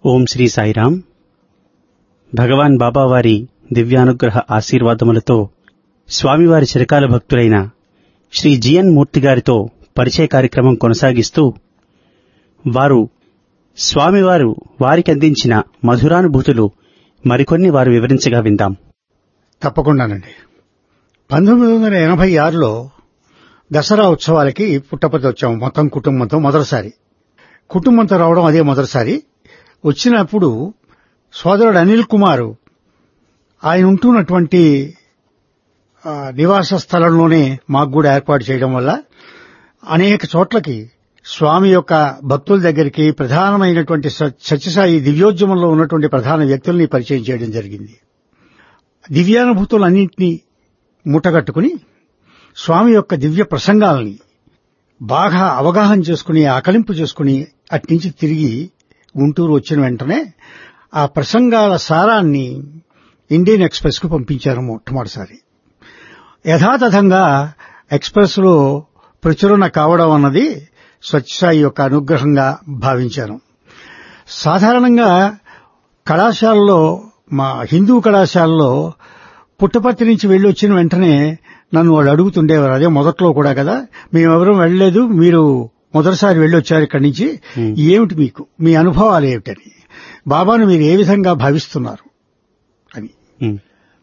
ఓం శ్రీ సాయిరాం భగవాన్ బాబావారి దివ్యానుగ్రహ ఆశీర్వాదములతో స్వామివారి చిరకాల భక్తులైన శ్రీ జిఎన్ మూర్తి గారితో పరిచయ కార్యక్రమం కొనసాగిస్తూ వారు స్వామివారు వారికి అందించిన మధురానుభూతులు మరికొన్ని వారు వివరించగా విందాం తప్పకుండానండి పంతొమ్మిది వందల ఎనభై ఆరులో దసరా ఉత్సవాలకి పుట్టపర్తి వచ్చాము మొత్తం కుటుంబంతో మొదటిసారి కుటుంబంతో రావడం అదే మొదటిసారి వచ్చినప్పుడు సోదరుడు అనిల్ కుమార్ ఆయన ఉంటున్నటువంటి ఆ, నివాస స్థలంలోనే మాకు కూడా ఏర్పాటు చేయడం వల్ల అనేక చోట్లకి స్వామి యొక్క భక్తుల దగ్గరికి ప్రధానమైనటువంటి స- సత్యసాయి దివ్యోద్యమంలో ఉన్నటువంటి ప్రధాన వ్యక్తుల్ని పరిచయం చేయడం జరిగింది దివ్యానుభూతులన్నింటినీ మూటగట్టుకుని స్వామి యొక్క దివ్య ప్రసంగాల్ని బాగా అవగాహన చేసుకుని ఆకలింపు చేసుకుని అట్నుంచి తిరిగి గుంటూరు వచ్చిన వెంటనే ఆ ప్రసంగాల సారాన్ని ఇండియన్ ఎక్స్ప్రెస్ కు పంపించారు మొట్టమొదటిసారి యథాతథంగా ఎక్స్ప్రెస్ లో ప్రచురణ కావడం అన్నది స్వచ్ఛసాయి యొక్క అనుగ్రహంగా భావించాను సాధారణంగా కళాశాలలో మా హిందూ కళాశాలలో పుట్టపర్తి నుంచి వెళ్ళి వచ్చిన వెంటనే నన్ను వాళ్ళు అడుగుతుండేవారు అదే మొదట్లో కూడా కదా మేమెవరూ వెళ్ళలేదు మీరు మొదటిసారి వెళ్ళి వచ్చారు ఇక్కడి నుంచి Hmm. ఏమిటి మీకు మీ అనుభవాలు ఏమిటని బాబాను మీరు ఏ విధంగా భావిస్తున్నారు అని ఉమ్,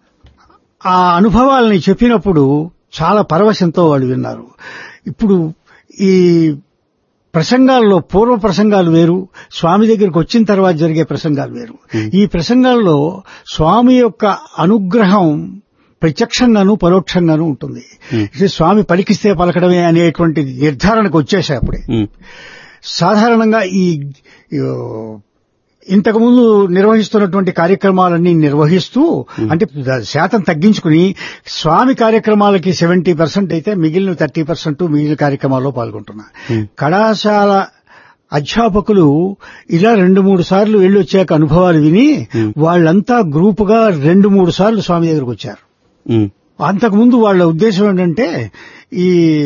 ఆ అనుభవాలని చెప్పినప్పుడు చాలా పరవశంతో వాళ్ళు విన్నారు ఇప్పుడు ఈ ప్రసంగాల్లో పూర్వ ప్రసంగాలు వేరు స్వామి దగ్గరికి వచ్చిన తర్వాత జరిగే ప్రసంగాలు వేరు Hmm. ఈ ప్రసంగాల్లో స్వామి యొక్క అనుగ్రహం ప్రత్యక్షంగాను పరోక్షంగాను ఉంటుంది Hmm. ఇది స్వామి పలికిస్తే పలకడమే అనేటువంటి నిర్ధారణకు వచ్చేసాయి అప్పుడే ఉమ్, సాధారణంగా ఈ ఈ, ఇంతకుముందు నిర్వహిస్తున్నటువంటి కార్యక్రమాలన్నీ నిర్వహిస్తూ అంటే శాతం తగ్గించుకుని స్వామి కార్యక్రమాలకి సెవెంటీ పర్సెంట్ అయితే మిగిలిన థర్టీ పర్సెంట్ మిగిలిన కార్యక్రమాల్లో పాల్గొంటున్నా Hmm. కళాశాల అధ్యాపకులు ఇలా రెండు మూడు సార్లు వెళ్ళి వచ్చాక అనుభవాలు విని Hmm. వాళ్ళంతా గ్రూపుగా రెండు మూడు సార్లు స్వామి దగ్గరకు వచ్చారు ఉమ్, అంతకుముందు వాళ్ళ ఉద్దేశం ఏంటంటే ఈ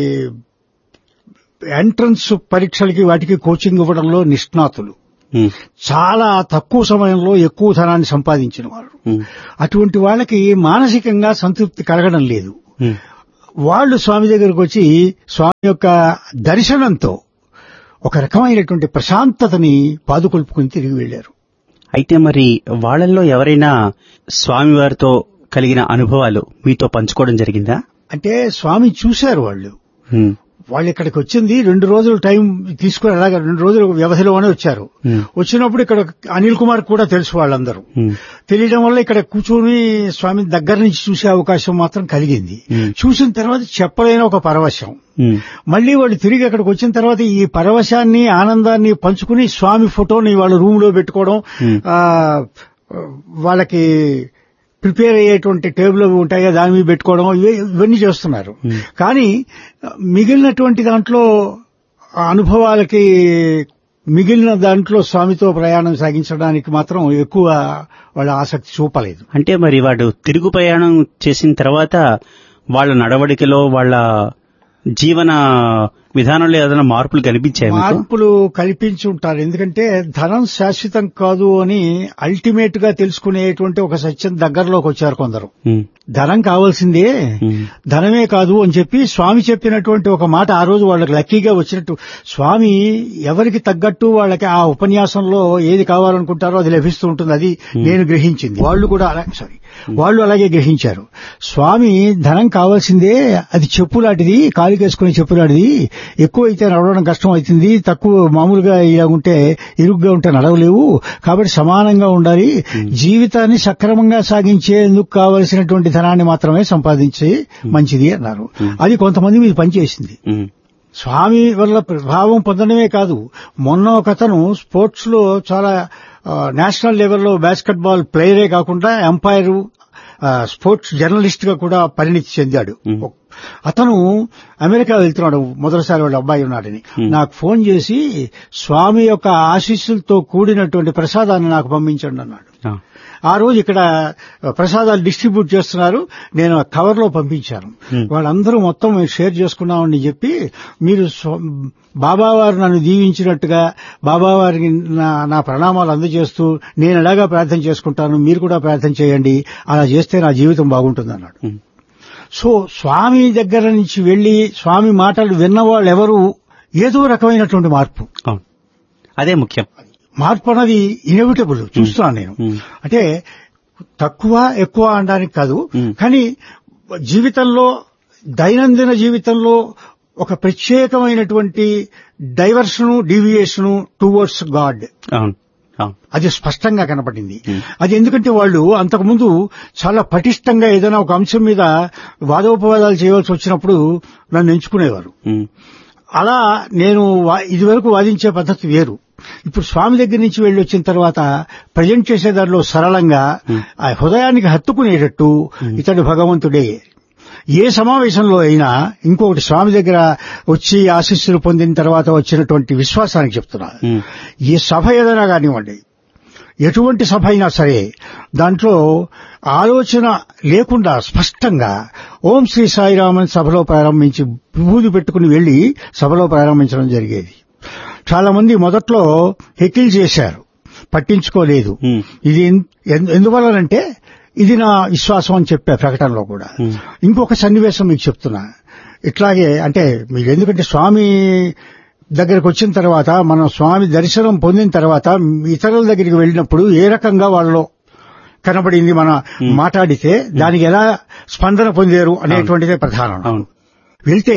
ఎంట్రన్స్ పరీక్షలకి వాటికి కోచింగ్ ఇవ్వడంలో నిష్ణాతులు ఉమ్, చాలా తక్కువ సమయంలో ఎక్కువ ధనాన్ని సంపాదించిన వారు ఉమ్, అటువంటి వాళ్ళకి మానసికంగా సంతృప్తి కలగడం లేదు ఉమ్, వాళ్ళు స్వామి దగ్గరకు వచ్చి స్వామి యొక్క దర్శనంతో ఒక రకమైనటువంటి ప్రశాంతతని పాదుకొల్పుకుని తిరిగి వెళ్లారు అయితే మరి వాళ్ళల్లో ఎవరైనా స్వామివారితో కలిగిన అనుభవాలు మీతో పంచుకోవడం జరిగిందా అంటే స్వామి చూశారు వాళ్ళు ఉమ్, వాళ్ళు ఇక్కడికి వచ్చింది రెండు రోజులు టైం తీసుకుని అలాగా రెండు రోజుల వ్యవధిలోనే వచ్చారు ఉమ్, వచ్చినప్పుడు ఇక్కడ అనిల్ కుమార్ కూడా తెలుసు వాళ్ళందరూ ఉమ్, తెలియడం వల్ల ఇక్కడ కూర్చొని స్వామి దగ్గర నుంచి చూసే అవకాశం మాత్రం కలిగింది Hmm. చూసిన తర్వాత చెప్పలేని ఒక పరవశం ఉమ్, మళ్ళీ వాళ్ళు తిరిగి అక్కడికి వచ్చిన తర్వాత ఈ పరవశాన్ని ఆనందాన్ని పంచుకుని స్వామి ఫోటోని వాళ్ళ రూమ్ లో పెట్టుకోవడం Hmm. ఆ, వాళ్ళకి ప్రిపేర్ అయ్యేటువంటి టేబుల్ అవి ఉంటాయి కదా, దాని మీద పెట్టుకోవడం ఇవే- ఇవన్నీ చేస్తున్నారు Hmm. కానీ మిగిలినటువంటి దాంట్లో ఆ అనుభవాలకి మిగిలిన దాంట్లో స్వామితో ప్రయాణం సాగించడానికి మాత్రం ఎక్కువ వాళ్ళ ఆసక్తి చూపలేదు అంటే మరి వాడు తిరుగు ప్రయాణం చేసిన తర్వాత వాళ్ళ నడవడికలో వాళ్ళ జీవన విధానంలో ఏదైనా మార్పులు కనిపించాయి మీకు మార్పులు కల్పించి ఉంటారు ఎందుకంటే ధనం శాశ్వతం కాదు అని అల్టిమేట్ గా తెలుసుకునేటువంటి ఒక సత్యం దగ్గరలోకి వచ్చారు కొందరు ఉమ్, ధనం కావాల్సిందే ఉమ్, ధనమే కాదు అని చెప్పి స్వామి చెప్పినటువంటి ఒక మాట ఆ రోజు వాళ్ళకి లక్కీగా వచ్చినట్టు స్వామి ఎవరికి తగ్గట్టు వాళ్ళకి ఆ ఉపన్యాసంలో ఏది కావాలనుకుంటారో అది లభిస్తూ ఉంటుంది అది నేను గ్రహించింది వాళ్ళు కూడా అలా సారీ వాళ్ళు అలాగే గ్రహించారు స్వామి ధనం కావాల్సిందే అది చెప్పులాంటిది కాలికేసుకునే చెప్పులాంటిది ఎక్కువైతే నడవడం కష్టం అవుతుంది తక్కువ మామూలుగా ఇలా ఉంటే ఇరుగ్గా ఉంటే నడవలేవు కాబట్టి సమానంగా ఉండాలి జీవితాన్ని సక్రమంగా సాగించేందుకు కావలసినటువంటి ధనాన్ని మాత్రమే సంపాదించి మంచిది అన్నారు అది కొంతమంది మీద పనిచేసింది ఉమ్, స్వామి వల్ల ప్రభావం పొందడమే కాదు మొన్న ఒక అతను స్పోర్ట్స్ లో చాలా ఆ, నేషనల్ లెవెల్లో బాస్కెట్ బాల్ ప్లేయరే కాకుండా ఎంపైర్ స్పోర్ట్స్ జర్నలిస్ట్ గా కూడా పరిణితి చెందాడు Hmm. అతను అమెరికా వెళ్తున్నాడు మొదటిసారి వాళ్ళ అబ్బాయి ఉన్నాడని Hmm. నాకు ఫోన్ చేసి స్వామి యొక్క ఆశీస్సులతో కూడినటువంటి ప్రసాదాన్ని నాకు పంపించండి అన్నాడు ఆ, ఆ రోజు ఇక్కడ ప్రసాదాలు డిస్ట్రిబ్యూట్ చేస్తున్నారు నేను ఆ కవర్ లో పంపించాను Hmm. వాళ్ళందరూ మొత్తం మేము షేర్ చేసుకున్నామని చెప్పి మీరు స్వ- బాబావారు నన్ను దీవించినట్టుగా బాబావారికి నా నా ప్రణామాలు అందజేస్తూ నేను ఎలాగా ప్రార్థన చేసుకుంటాను మీరు కూడా ప్రార్థన చేయండి అలా చేస్తే నా జీవితం బాగుంటుంది అన్నాడు ఉమ్, సో స్వామి దగ్గర నుంచి వెళ్లి స్వామి మాటలు విన్నవాళ్ళు ఎవరు ఏదో రకమైనటువంటి మార్పు అవును అదే ముఖ్యం మార్పు అన్నది ఇన్ఎవిటబుల్ చూస్తున్నాను నేను ఉమ్, అంటే తక్కువ ఎక్కువ అనడానికి కాదు మ్మ్. కానీ జీవితంలో దైనందిన జీవితంలో ఒక ప్రత్యేకమైనటువంటి డైవర్షను డీవియేషను టువర్డ్స్ గాడ్ అవును అవును అది స్పష్టంగా కనపడింది మ్మ్. అది ఎందుకంటే వాళ్ళు అంతకుముందు చాలా పటిష్టంగా ఏదైనా ఒక అంశం మీద వాదోపవాదాలు చేయవలసి వచ్చినప్పుడు నన్ను ఎంచుకునేవారు ఉమ్, అలా నేను వా- ఇదివరకు వాదించే పద్ధతి వేరు ఇప్పుడు స్వామి దగ్గర నుంచి వెళ్ళి వచ్చిన తర్వాత ప్రజెంట్ చేసే దానిలో సరళంగా ఆ హృదయానికి హత్తుకునేటట్టు ఇతడు భగవంతుడే ఏ సమావేశంలో అయినా ఇంకొకటి స్వామి దగ్గర వచ్చి ఆశీస్సులు పొందిన తర్వాత వచ్చినటువంటి విశ్వాసానికి చెప్తున్నా ఉమ్, ఏ సభ ఏదైనా కానివ్వండి ఎటువంటి సభ అయినా సరే దాంట్లో ఆలోచన లేకుండా స్పష్టంగా ఓం శ్రీ సాయిరామన్ సభలో ప్రారంభించి విభూది పెట్టుకుని వెళ్లి సభలో ప్రారంభించడం జరిగేది చాలా మంది మొదట్లో హెకిల్ చేశారు పట్టించుకోలేదు ఉమ్, ఇది ఎన్- ఎన్- ఎందువల్లనంటే ఇది నా విశ్వాసం అని చెప్పా ప్రకటనలో కూడా Hmm. ఇంకొక సన్నివేశం మీకు చెప్తున్నా ఇట్లాగే అంటే మీరు ఎందుకంటే స్వామి దగ్గరకు వచ్చిన తర్వాత మనం స్వామి దర్శనం పొందిన తర్వాత ఇతరుల దగ్గరికి వెళ్ళినప్పుడు ఏ రకంగా వాళ్ళలో కనబడింది మన మాట్లాడితే దానికి ఎలా స్పందన పొందారు అనేటువంటిదే ప్రధానం అవును వెళ్తే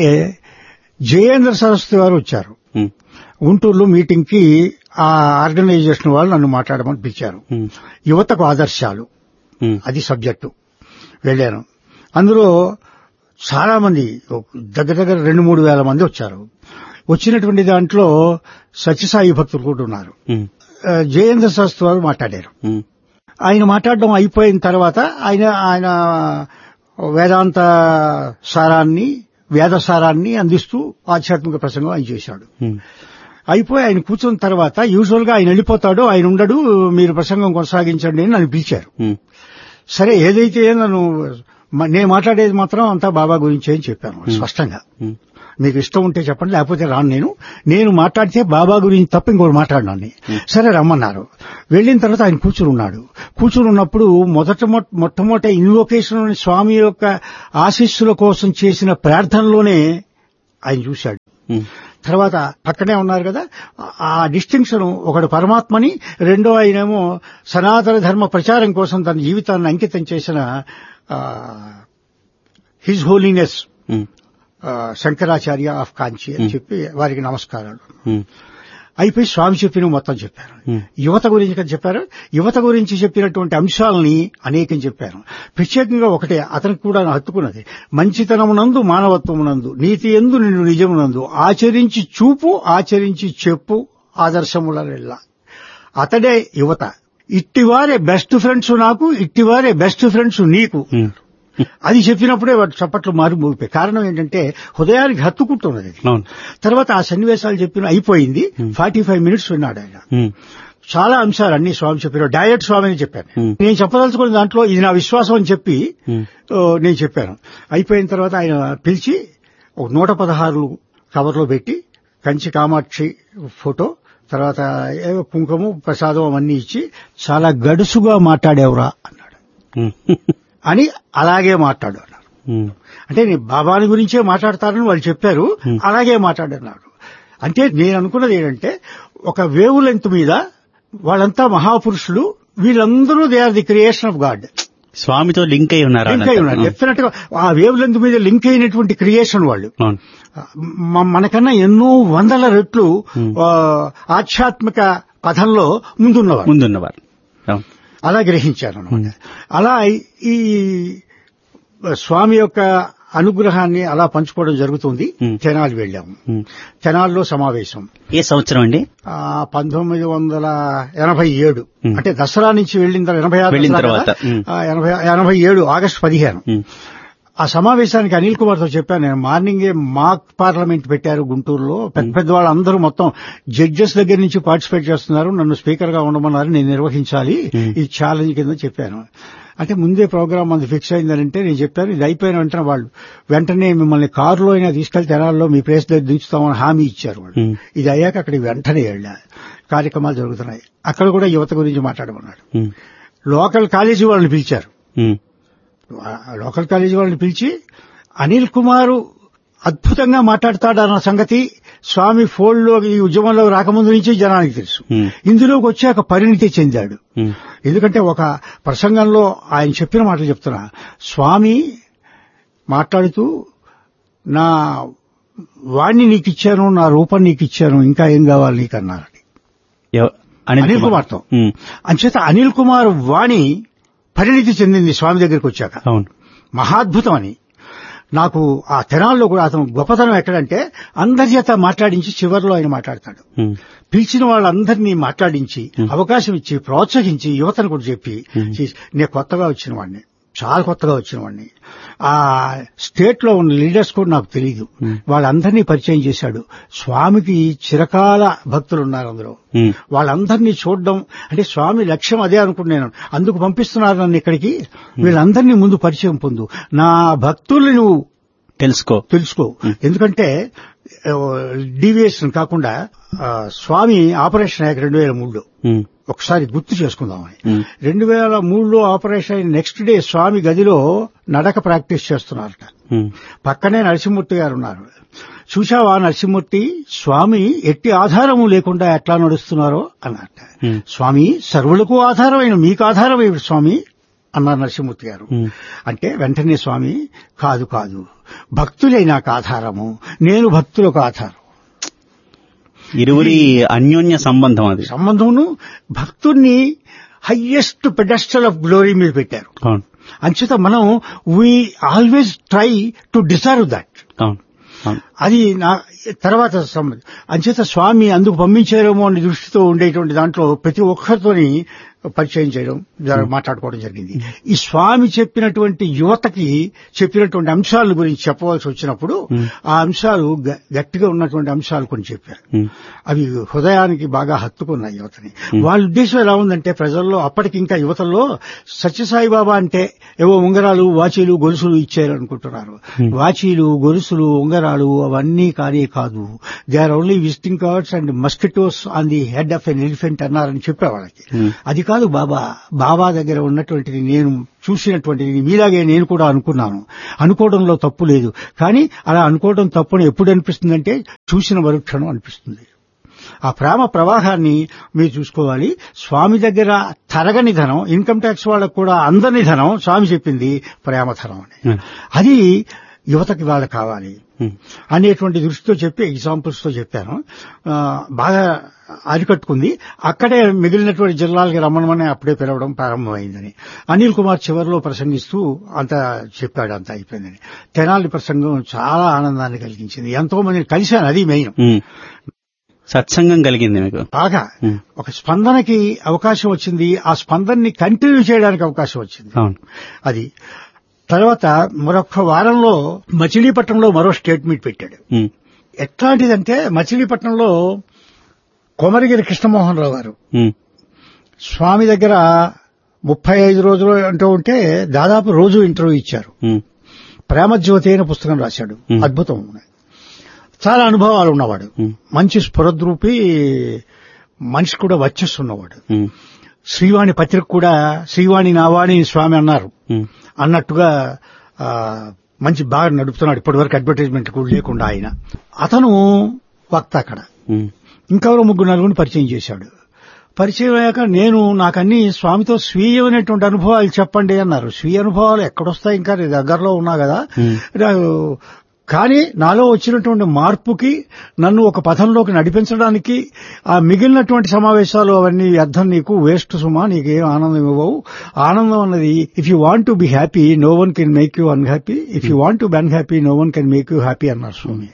జయేంద్ర సరస్వతి వారు వచ్చారు ఉమ్, గుంటూరులో మీటింగ్ కి ఆ ఆర్గనైజేషన్ వాళ్ళు నన్ను మాట్లాడమని పిలిచారు ఉమ్, యువతకు ఆదర్శాలు ఉమ్, అది సబ్జెక్టు వెళ్ళాను అందులో చాలా మంది ఒక దగ్గర దగ్గర రెండు మూడు వేల మంది వచ్చారు వచ్చినటువంటి దాంట్లో సత్యసాయి భక్తులు కూడా ఉన్నారు ఉమ్, ఆ, జయేంద్ర శాస్త్రి వారు మాట్లాడారు ఉమ్, ఆయన మాట్లాడడం అయిపోయిన తర్వాత ఆయన ఆయన వేదాంత సారాన్ని వేద సారాన్ని అందిస్తూ ఆధ్యాత్మిక ప్రసంగం ఆయన చేశాడు ఉమ్, అయిపోయి ఆయన కూర్చున్న తర్వాత యూజువల్ గా ఆయన వెళ్ళిపోతాడు ఆయన ఉండడు మీరు ప్రసంగం కొనసాగించండి అని నన్ను పిలిచారు ఉమ్, సరే ఏదైతే నన్ను మ- నేను మాట్లాడేది మాత్రం అంతా బాబా గురించి అని చెప్పాను స్పష్టంగా ఉమ్, మీకు ఇష్టం ఉంటే చెప్పండి లేకపోతే రాను నేను నేను మాట్లాడితే బాబా గురించి తప్ప ఇంకోటి మాట్లాడినాను సరే రమ్మన్నారు వెళ్ళిన తర్వాత ఆయన కూర్చుని ఉన్నాడు కూర్చుని ఉన్నప్పుడు మొదట మొ- మొట్టమొదట ఇన్వొకేషన్ స్వామి యొక్క ఆశీస్సుల కోసం చేసిన ప్రార్థనలోనే ఆయన చూశాడు ఉమ్, తర్వాత పక్కనే ఉన్నారు కదా ఆ డిస్టింక్షన్ ఒకడు పరమాత్మని రెండో ఆయనేమో సనాతన ధర్మ ప్రచారం కోసం తన జీవితాన్ని అంకితం చేసిన his holiness um, Shankaracharya of Kanchi అని చెప్పి వారికి నమస్కారాలు ఉమ్, అయిపోయి స్వామి చెప్పిన మొత్తం చెప్పారు Hmm. యువత గురించి కదా చెప్పారు యువత గురించి చెప్పినటువంటి అంశాలని అనేకం చెప్పారు ప్రత్యేకంగా ఒకటే అతనికి కూడా హత్తుకున్నది మంచితనమునందు మానవత్వమునందు నీతి ఎందు నిన్ను నిజమునందు ఆచరించి చూపు ఆచరించి చెప్పు ఆదర్శముల నెల్ల అతడే యువత ఇట్టివారే బెస్ట్ ఫ్రెండ్స్ నాకు ఇట్టివారే బెస్ట్ ఫ్రెండ్స్ నీకు ఉమ్, అది చెప్పినప్పుడే వాటి చప్పట్లు మారి మోగిపోయి కారణం ఏంటంటే హృదయానికి హత్తుకుంటున్నది అది. అవును తర్వాత ఆ సన్నివేశాలు చెప్పిన అయిపోయింది ఫార్టీ ఫైవ్ మినిట్స్ విన్నాడు ఆయన ఉమ్, చాలా అంశాలు అన్ని స్వామి చెప్పారు డైరెక్ట్ స్వామి అని చెప్పాను Hmm. నేను చెప్పదలుచుకున్న దాంట్లో ఇది నా విశ్వాసం అని చెప్పి ఉమ్, ఓ, నేను చెప్పాను అయిపోయిన తర్వాత ఆయన పిలిచి ఒక నూట పదహారు కవర్లో పెట్టి కంచి కామాక్షి ఫోటో తర్వాత ఏవో కుంకుమ ప్రసాదం అవన్నీ ఇచ్చి చాలా గడుసుగా మాట్లాడేవరా అన్నాడు ఉమ్, అని అలాగే మాట్లాడు అన్నారు ఉమ్, అంటే నేను బాబాని గురించే మాట్లాడతారని వాళ్ళు చెప్పారు అలాగే మాట్లాడన్నారు అంటే నేను అనుకున్నది ఏంటంటే ఒక వేవ్ లెంత్ మీద వాళ్ళంతా మహాపురుషులు వీళ్ళందరూ they are the creation of God స్వామితో లింక్ అయి ఉన్నారు లింక్ అయి ఉన్నారు వాళ్ళంతా. డెఫినెట్ గా ఆ వేవ్ లెంత్ మీద లింక్ అయినటువంటి క్రియేషన్ వాళ్ళు అవును మ- మనకన్నా ఎన్నో వందల రెట్లు ఆ, ఆధ్యాత్మిక పథంలో ముందున్నవారు ముందున్నవారు అవును అలా గ్రహించారు అనమాట అలా ఈ స్వామి యొక్క అనుగ్రహాన్ని అలా పంచుకోవడం జరుగుతుంది Hmm. తెనాలి వెళ్ళాము ఉమ్. తెనాలిలో సమావేశం ఏ సంవత్సరం అండి ఆ, పంతొమ్మిది వందల ఎనభై ఏడు Hmm. అంటే దసరా నుంచి వెళ్ళిన తర్వాత ఎనభై ఆరు వెళ్ళిన దసరా తర్వాత, కదా? Hmm. ఆ, ఎనభై ఎనభై ఏడు ఆగస్టు పదిహేను ఉమ్, ఆ సమావేశానికి అనిల్ కుమార్ తో చెప్పాను నేను మార్నింగే మాక్ పార్లమెంట్ పెట్టారు గుంటూరులో పెద్ద పెద్ద వాళ్ళందరూ మొత్తం జడ్జెస్ దగ్గర నుంచి పార్టిసిపేట్ చేస్తున్నారు నన్ను స్పీకర్ గా ఉండమన్నారు నేను నిర్వహించాలి Hmm. ఇది ఛాలెంజ్ కింద చెప్పాను అంటే ముందే ప్రోగ్రామ్ అది ఫిక్స్ అయిందంటే నేను చెప్పాను ఇది అయిపోయిన వెంటనే వాళ్ళు వెంటనే మిమ్మల్ని కారులో అయినా తీసుకెళ్లి తెనాల్లో మీ ప్లేస్ దగ్గర దించుతామని హామీ ఇచ్చారు వాళ్ళు Hmm. ఇది అయ్యాక అక్కడికి వెంటనే వెళ్ళా కార్యక్రమాలు జరుగుతున్నాయి అక్కడ కూడా యువత గురించి మాట్లాడమన్నాడు ఉమ్, లోకల్ కాలేజీ వాళ్ళని పిలిచారు ఉమ్, ఆ లోకల్ కాలేజీ వాళ్ళని పిలిచి అనిల్ కుమారు అద్భుతంగా మాట్లాడతాడన్న సంగతి స్వామి ఫోల్డ్లో ఈ ఉద్యమంలో రాకముందు నుంచి జనానికి తెలుసు ఉమ్, ఇందులోకి వచ్చాక పరిణితి చెందాడు ఉమ్, ఎందుకంటే ఒక ప్రసంగంలో ఆయన చెప్పిన మాటలు చెప్తున్నా స్వామి మాట్లాడుతూ నా వాణ్ణి నీకు ఇచ్చాను నా రూపం నీకు ఇచ్చాను ఇంకా ఏం కావాలి నీకు అన్నారని ఎవ- అనిల్ కుమార్తో. ఉమ్, అంచేత అనిల్ కుమార్ వాణి పరిణితి చెందింది స్వామి దగ్గరికి వచ్చాక అవును మహాద్భుతం అని నాకు ఆ తెనాల్లో కూడా అతను గొప్పతనం ఎక్కడంటే అందరి చేత మాట్లాడించి చివరిలో ఆయన మాట్లాడతాడు ఉమ్, పిలిచిన వాళ్ళందరినీ మాట్లాడించి Hmm. అవకాశం ఇచ్చి ప్రోత్సహించి యువతను కూడా చెప్పి Hmm. చేసి, నేను కొత్తగా వచ్చిన వాడిని చాలా కొత్తగా వచ్చిన వాడిని ఆ స్టేట్ లో ఉన్న లీడర్స్ కూడా నాకు తెలియదు Hmm. వాళ్ళందరినీ పరిచయం చేశాడు స్వామికి చిరకాల భక్తులు ఉన్నారు అందులో ఉమ్, వాళ్ళందరినీ చూడడం అంటే స్వామి లక్ష్యం అదే అనుకున్నాను అందుకు పంపిస్తున్నారు నన్ను ఇక్కడికి వీళ్ళందరినీ ముందు పరిచయం పొందు నా భక్తుల్ని నువ్వు తెలుసుకో తెలుసుకో ఎందుకంటే డీవియేషన్ కాకుండా ఆ, స్వామి ఆపరేషన్ అయ్యాక రెండు వేల మూడులో ఉమ్, ఒకసారి గుర్తు చేసుకుందామని ఉమ్, రెండు వేల మూడులో ఆపరేషన్ అయిన నెక్స్ట్ డే స్వామి గదిలో నడక ప్రాక్టీస్ చేస్తున్నారట ఉమ్, పక్కనే నరసింహమూర్తి గారు ఉన్నారు చూశావా నరసింహమూర్తి స్వామి ఎట్టి ఆధారము లేకుండా ఎట్లా నడుస్తున్నారో అన్నట్ట ఉమ్, స్వామి సర్వులకు ఆధారమైన మీకు ఆధారం ఏమిటి స్వామి అన్నారు నరసింహమూర్తి గారు ఉమ్, అంటే వెంటనే స్వామి కాదు కాదు భక్తులే నాకు ఆధారము నేను భక్తులకు ఆధారం ఇరువురి అన్యోన్య సంబంధం అది సంబంధమును భక్తుణ్ణి హయ్యెస్ట్ పెడస్టల్ ఆఫ్ గ్లోరీ మీద పెట్టారు అవును అంచేత మనం we always try to deserve that అవును అవును అది నా తర్వాత సంబంధం అంచేత స్వామి అందుకు పంపించారేమో అనే దృష్టితో ఉండేటువంటి దాంట్లో ప్రతి ఒక్కరితోని పరిచయం చేయడం జర- మాట్లాడుకోవడం జరిగింది ఈ స్వామి చెప్పినటువంటి యువతకి చెప్పినటువంటి అంశాల గురించి చెప్పవలసి వచ్చినప్పుడు Hmm. ఆ అంశాలు గ- గట్టిగా ఉన్నటువంటి అంశాలు కొన్ని చెప్పారు ఉమ్, అవి హృదయానికి బాగా హత్తుకున్నాయి యువతని వాళ్ళ ఉద్దేశం ఎలా ఉందంటే ప్రజల్లో అప్పటికి ఇంకా యువతల్లో సత్యసాయి బాబా అంటే ఏవో ఉంగరాలు వాచీలు గొలుసులు ఇచ్చారు అనుకుంటున్నారు Hmm. వాచీలు గొలుసులు ఉంగరాలు అవన్నీ కానీ కాదు they are only visiting cards and mosquitoes on the head of an elephant అన్నారని చెప్పే వాళ్ళకి Hmm. అది కాదు బాబా బాబా దగ్గర ఉన్నటువంటిది నేను చూసినటువంటిది మీలాగే నేను కూడా అనుకున్నాను అనుకోవడంలో తప్పు లేదు కానీ అలా అనుకోవడం తప్పుని ఎప్పుడు అనిపిస్తుందంటే చూసిన మరుక్షణం అనిపిస్తుంది ఆ ప్రేమ ప్రవాహాన్ని మీరు చూసుకోవాలి స్వామి దగ్గర తరగని ధనం ఇన్కమ్ ట్యాక్స్ వాళ్ళకు కూడా అందని ధనం స్వామి చెప్పింది ప్రేమ ధనం అని ఉమ్, అది యువతకి వాళ్ళకి కావాలి ఉమ్, అనేటువంటి దృష్టితో చెప్పి ఎగ్జాంపుల్స్ తో చెప్పాను ఆ, బాగా అరికట్టుకుంది అక్కడే మిగిలినటువంటి జిల్లాలకి రమ్మనమని అప్పుడే పిలవడం ప్రారంభమైందని అనిల్ కుమార్ చివరిలో ప్రసంగిస్తూ అంత చెప్పాడు అంత అయిపోయిందని తెనాలి ప్రసంగం చాలా ఆనందాన్ని కలిగించింది ఎంతో మందిని కలిశాను అది మెయిన్ ఉమ్. సత్సంగం కలిగింది మీకు బాగా ఉమ్, ఒక స్పందనకి అవకాశం వచ్చింది ఆ స్పందనని కంటిన్యూ చేయడానికి అవకాశం వచ్చింది అవును అది తర్వాత మరొక వారంలో మచిలీపట్నంలో మరో స్టేట్ మీట్ పెట్టాడు ఉమ్, ఎట్లాంటిదంటే మచిలీపట్నంలో కొమరగిరి కృష్ణమోహన్ రావు గారు ఉమ్, స్వామి దగ్గర ముప్పై ఐదు రోజులు అంటూ ఉంటే దాదాపు రోజు ఇంటర్వ్యూ ఇచ్చారు ఉమ్, ప్రేమజ్యోతి అయిన పుస్తకం రాశాడు Hmm. అద్భుతం చాలా అనుభవాలు ఉన్నవాడు ఉమ్, మంచి స్ఫురద్రూపి మనిషి కూడా వచ్చేస్తున్నవాడు ఉమ్, శ్రీవాణి పత్రిక కూడా శ్రీవాణి నావాణి స్వామి అన్నారు ఉమ్, అన్నట్టుగా ఆ, మంచి బాగా నడుపుతున్నాడు ఇప్పటివరకు అడ్వర్టైజ్మెంట్ కూడా లేకుండా ఆయన అతను వక్త అక్కడ ఉమ్, ఇంకెవరో ముగ్గురు నలుగురిని పరిచయం చేశాడు పరిచయం అయ్యాక నేను నాకన్నీ స్వామితో స్వీయమైనటువంటి అనుభవాలు చెప్పండి అన్నారు స్వీయ అనుభవాలు ఎక్కడొస్తాయి ఇంకా నీ దగ్గరలో ఉన్నా కదా Hmm. రా- కానీ నాలో వచ్చినటువంటి మార్పుకి నన్ను ఒక పథంలోకి నడిపించడానికి ఆ మిగిలినటువంటి సమావేశాలు అవన్నీ వ్యర్థం నీకు వేస్ట్ సుమా నీకు ఏం ఆనందం ఇవ్వవు ఆనందం అన్నది if you want to be happy no one can make you unhappy if you want to be unhappy no one can make you happy అన్నారు స్వామి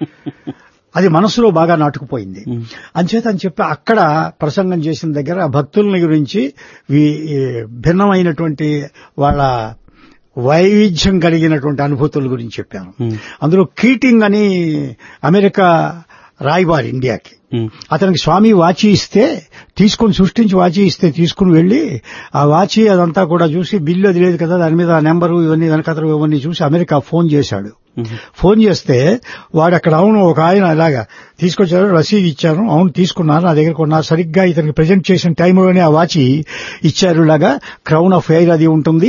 అది మనసులో బాగా నాటుకుపోయింది ఉమ్, అంచేత అని చెప్పి అక్కడ ప్రసంగం చేసిన దగ్గర భక్తులని గురించి వీ- ఈ భిన్నమైనటువంటి వాళ్ళ వైవిధ్యం కలిగినటువంటి అనుభూతుల గురించి చెప్పాను ఉమ్, అందులో కీటింగ్ అని అమెరికా రాయబారి ఇండియాకి ఉమ్, అతనికి స్వామి వాచి ఇస్తే తీసుకుని సృష్టించి వాచి ఇస్తే తీసుకుని వెళ్లి ఆ వాచి అదంతా కూడా చూసి బిల్లు అది లేదు కదా దాని మీద ఆ నెంబరు ఇవన్నీ వెనకతలు ఇవన్నీ చూసి అమెరికా ఫోన్ చేశాడు ఉమ్, ఫోన్ చేస్తే వాడు అక్కడ అవును ఒక ఆయన అలాగా తీసుకొచ్చారు రసీదు ఇచ్చాను అవును తీసుకున్నాను నా దగ్గర కొన్నా సరిగ్గా ఇతనికి ప్రజెంట్ చేసిన టైంలోనే ఆ వాచి ఇచ్చారు ఇలాగా క్రౌన్ ఆఫ్ ఎయిర్ అది ఉంటుంది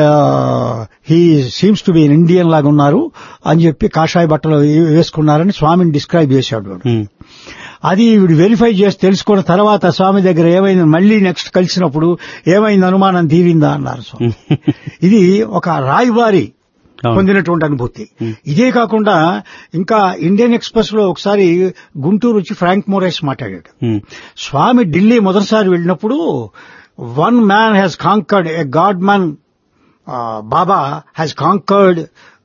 he seems to be Indian లాగా ఉన్నారు అని చెప్పి కాషాయ బట్టలు వేసుకున్నారని స్వామిని డిస్క్రైబ్ చేశాడు వాడు ఉమ్, అది వీడు వెరిఫై చేసి తెలుసుకున్న తర్వాత స్వామి దగ్గర ఏమైంది మళ్ళీ నెక్స్ట్ కలిసినప్పుడు ఏమైంది అనుమానం తీరిందా అన్నారు స్వామి ఉమ్, ఇది ఒక రాయబారి అవును. పొందినటువంటి అనుభూతి Hmm. ఇదే కాకుండా ఇంకా ఇండియన్ ఎక్స్ప్రెస్ లో ఒకసారి గుంటూరు వచ్చి ఫ్రాంక్ మోరైస్ మాట్లాడాడు ఉమ్, స్వామి ఢిల్లీ మొదటిసారి వెళ్ళినప్పుడు one man has conquered a godman Baba has conquered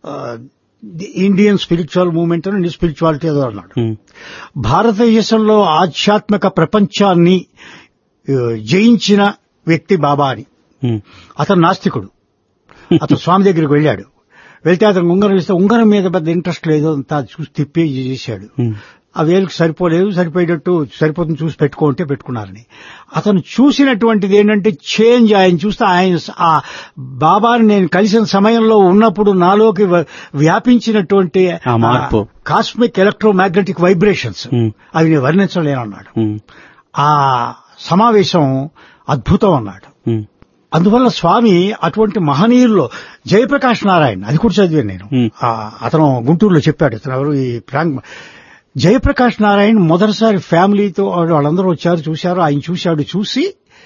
the Indian spiritual movement అని స్పిరిచువాలిటీ ఏదో అన్నాడు ఉమ్, భారతదేశంలో ఆధ్యాత్మిక ప్రపంచాన్ని ఆ, జయించిన వ్యక్తి బాబా అని ఉమ్, అతను నాస్తికుడు అతను స్వామి దగ్గరికి వెళ్ళాడు వెళ్తే అతను ఉంగరం ఇస్తే ఉంగరం మీద పెద్ద ఇంట్రెస్ట్ లేదు అంతా చూసి తిప్పి చేశాడు ఉమ్, ఆ వేలుకు సరిపోలేదు సరిపోయేటట్టు సరిపోతుంది చూసి పెట్టుకుంటే పెట్టుకున్నారని అతను చూసినటువంటిది ఏంటంటే చేంజ్ ఆయన చూస్తే ఆయన స- ఆ బాబాని నేను కలిసిన సమయంలో ఉన్నప్పుడు నాలోకి వ- వ్యాపించినటువంటి ఆ మార్పు. కాస్మిక్ ఎలక్ట్రోమాగ్నెటిక్ వైబ్రేషన్స్ ఉమ్, అవి నేను వర్ణించలేనన్నాడు ఉమ్, ఆ సమావేశం అద్భుతం అన్నాడు ఉమ్, అందువల్ల స్వామి అటువంటి మహనీయుల్లో జయప్రకాష్ నారాయణ అది కూడా చదివాను నేను Hmm. ఆ, అతను గుంటూరులో చెప్పాడు ఇతను ఎవరు ఈ ప్రాంక్ జయప్రకాష్ నారాయణ మొదటిసారి ఫ్యామిలీతో వాళ్ళందరూ వచ్చారు చూశారు ఆయన చూశాడు చూసి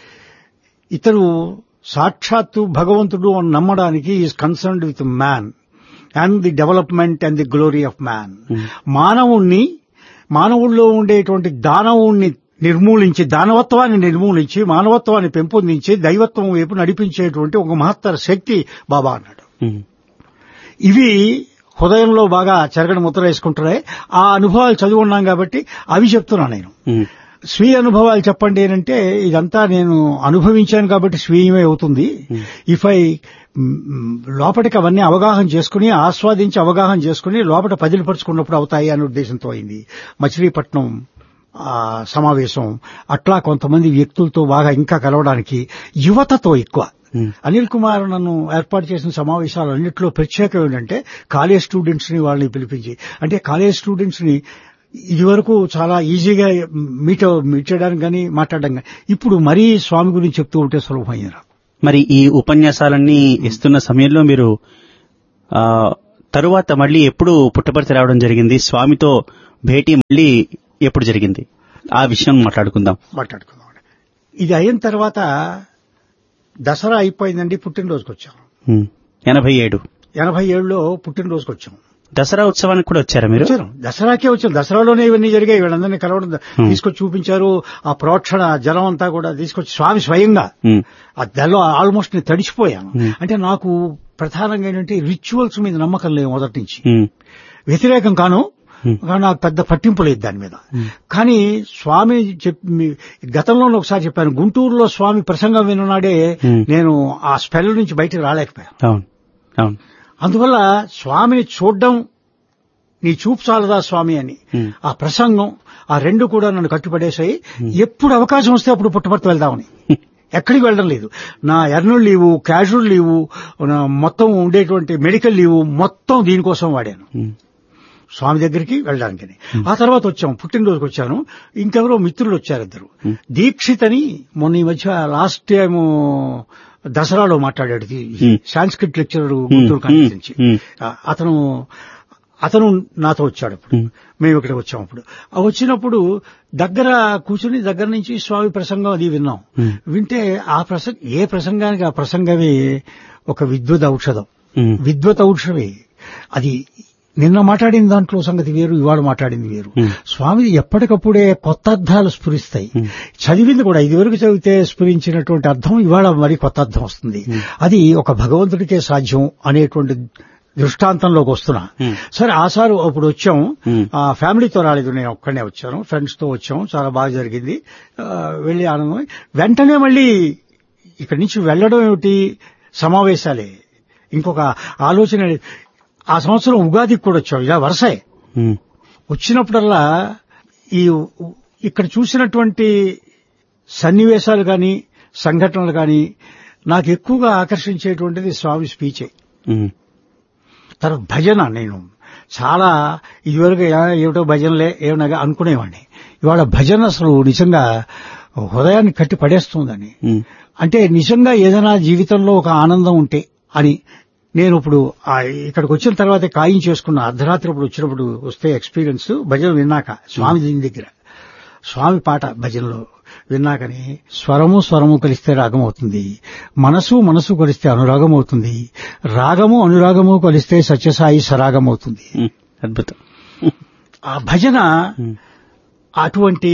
ఇతను సాక్షాత్తు భగవంతుడు అని నమ్మడానికి is concerned with man and the development and the glory of man Hmm. మానవుణ్ణి మానవుల్లో ఉండేటువంటి దానవుణ్ణి నిర్మూలించి దానవత్వాన్ని నిర్మూలించి మానవత్వాన్ని పెంపొందించి దైవత్వం వైపు నడిపించేటువంటి ఒక మహత్తర శక్తి బాబా అన్నాడు ఉమ్, ఇవి హృదయంలో బాగా చెరగని ముద్ర వేసుకుంటున్నాయి ఆ అనుభవాలు చదివి ఉన్నాం కాబట్టి అవి చెప్తున్నా నేను ఉమ్, స్వీయ అనుభవాలు చెప్పండి అంటే ఇదంతా నేను అనుభవించాను కాబట్టి స్వీయమే అవుతుంది ఇఫ్ ఐ లోపలికి అవన్నీ అవగాహన చేసుకుని ఆస్వాదించి అవగాహన చేసుకుని లోపల పదిలిపరుచుకున్నప్పుడు అవుతాయి అనే ఉద్దేశంతో అయింది మచిలీపట్నం ఆ సమావేశం అట్లా కొంతమంది వ్యక్తులతో బాగా ఇంకా కలవడానికి యువతతో ఎక్కువ ఉమ్, అనిల్ కుమార్ నన్ను ఏర్పాటు చేసిన సమావేశాలన్నింటిలో ప్రత్యేకం ఏంటంటే కాలేజ్ స్టూడెంట్స్ ని వాళ్ళని పిలిపించి అంటే కాలేజ్ స్టూడెంట్స్ ని ఇదివరకు చాలా ఈజీగా మీట్ మీట్ చేయడానికి కానీ మాట్లాడడం కానీ ఇప్పుడు మరీ స్వామి గురించి చెప్తూ ఉంటే సులభమైంది మరి ఈ ఉపన్యాసాలన్నీ ఇస్తున్న సమయంలో మీరు ఆ, తరువాత మళ్ళీ ఎప్పుడు పుట్టపర్తి రావడం జరిగింది స్వామితో భేటీ మళ్ళీ ఎప్పుడు జరిగింది ఆ విషయం మాట్లాడుకుందాం మాట్లాడుకుందాం ఇది అయిన తర్వాత దసరా అయిపోయిందండి పుట్టినరోజుకి వచ్చాం ఉమ్, ఎనభై ఏడు ఎనభై ఏడులో పుట్టినరోజుకి వచ్చాం దసరా ఉత్సవానికి కూడా వచ్చారా మీరు వచ్చాను దసరాకే వచ్చాం దసరాలోనే ఇవన్నీ జరిగాయి వీళ్ళందరినీ కలవడం Hmm. తీసుకొచ్చి చూపించారు ఆ ప్రోక్షణ జలం అంతా కూడా తీసుకొచ్చి స్వామి స్వయంగా ఉమ్, ఆ దెల్లో ఆల్మోస్ట్ నేను తడిచిపోయాను Hmm. అంటే నాకు ప్రధానంగా ఏంటంటే రిచువల్స్ మీద నమ్మకం లేదు మొదటి నుంచి ఉమ్, వ్యతిరేకం కాను Hmm. కానీ నాకు పెద్ద పట్టింపు లేదు దాని మీద Hmm. కానీ స్వామి చెప్పి గతంలోనే ఒకసారి చెప్పాను గుంటూరులో స్వామి ప్రసంగం వినున్నాడే Hmm. నేను ఆ స్పెల్ నుంచి బయటకు రాలేకపోయాను అవును అవును అందువల్ల స్వామిని చూడడం నీ చూపు చాలదా స్వామి అని Hmm. ఆ ప్రసంగం ఆ రెండు కూడా నన్ను కట్టుపడేశాయి ఎప్పుడు అవకాశం వస్తే అప్పుడు పుట్టపర్తి వెళ్దామని ఎక్కడికి వెళ్ళడం లేదు నా ఎర్నల్ లీవు క్యాజువల్ లీవు నా మొత్తం ఉండేటువంటి మెడికల్ లీవు మొత్తం దీనికోసం వాడాను ఉమ్, స్వామి దగ్గరికి వెళ్ళడానికి ఆ తర్వాత వచ్చాం పుట్టినరోజుకి వచ్చాను ఇంకెవరో మిత్రులు వచ్చారు ఇద్దరు దీక్షిత్ అని మొన్న ఈ మధ్య లాస్ట్ టైం దసరాలో మాట్లాడాడు Hmm. Sanskrit lecturer Guntur Hmm. College నుంచి Hmm. ఆ, అతను అతను నాతో వచ్చాడు అప్పుడు Hmm. మేము ఇక్కడ వచ్చాం అప్పుడు ఆ వచ్చినప్పుడు దగ్గర కూర్చుని దగ్గర నుంచి స్వామి ప్రసంగం అది విన్నాం Hmm. వింటే ఆ ప్రసంగ ఏ ప్రసంగానికి ఆ ప్రసంగమే ఒక విద్వత్ ఔషధం ఉమ్, విద్వత్ ఔషధమే అది నిన్న మాట్లాడిన దాంట్లో సంగతి వేరు ఇవాళ మాట్లాడింది వేరు Hmm. స్వామి ఎప్పటికప్పుడే కొత్త అర్థాలు స్ఫురిస్తాయి Hmm. చదివింది కూడా ఇదివరకు చదివితే స్ఫురించినటువంటి అర్థం ఇవాళ మరి కొత్త అర్థం వస్తుంది అది ఒక భగవంతుడికే సాధ్యం అనేటువంటి దృష్టాంతంలోకి వస్తున్నా Hmm. సరే ఆసారు అప్పుడు వచ్చాం Hmm. ఆ ఫ్యామిలీతో రాలేదు నేను ఒక్కనే వచ్చాను ఫ్రెండ్స్ తో వచ్చాం చాలా బాగా జరిగింది ఆ, వెళ్ళి ఆనందం వెంటనే మళ్ళీ ఇక్కడి నుంచి వెళ్ళడం ఏమిటి సమావేశాలే ఇంకొక ఆలోచన ఆ సంవత్సరం ఉగాదికి కూడా వచ్చాం ఇలా వరుసే ఉమ్, వచ్చినప్పుడల్లా ఈ ఇక్కడ చూసినటువంటి సన్నివేశాలు కానీ సంఘటనలు కానీ నాకు ఎక్కువగా ఆకర్షించేటువంటిది స్వామి స్పీచే ఉమ్, తర్వాత భజన నేను చాలా ఇదివరకు ఏ- ఏమిటో భజనలే ఏమనగా అనుకునేవాడిని ఇవాళ భజన అసలు నిజంగా హృదయాన్ని కట్టి పడేస్తుందని ఉమ్, అంటే నిజంగా ఏదైనా జీవితంలో ఒక ఆనందం ఉంటే అని నేను ఇప్పుడు ఆ ఇక్కడికి వచ్చిన తర్వాత ఖాయం చేసుకున్న అర్ధరాత్రి ఇప్పుడు వచ్చినప్పుడు వస్తే ఎక్స్పీరియన్స్ భజన విన్నాక స్వామి దీని దగ్గర స్వామి పాట భజనలో విన్నాకని స్వరము స్వరము కలిస్తే రాగం అవుతుంది మనసు మనసు కలిస్తే అనురాగం అవుతుంది రాగము అనురాగము కలిస్తే సత్యసాయి సరాగం అవుతుంది ఉమ్, అద్భుతం ఆ భజన ఉమ్, అటువంటి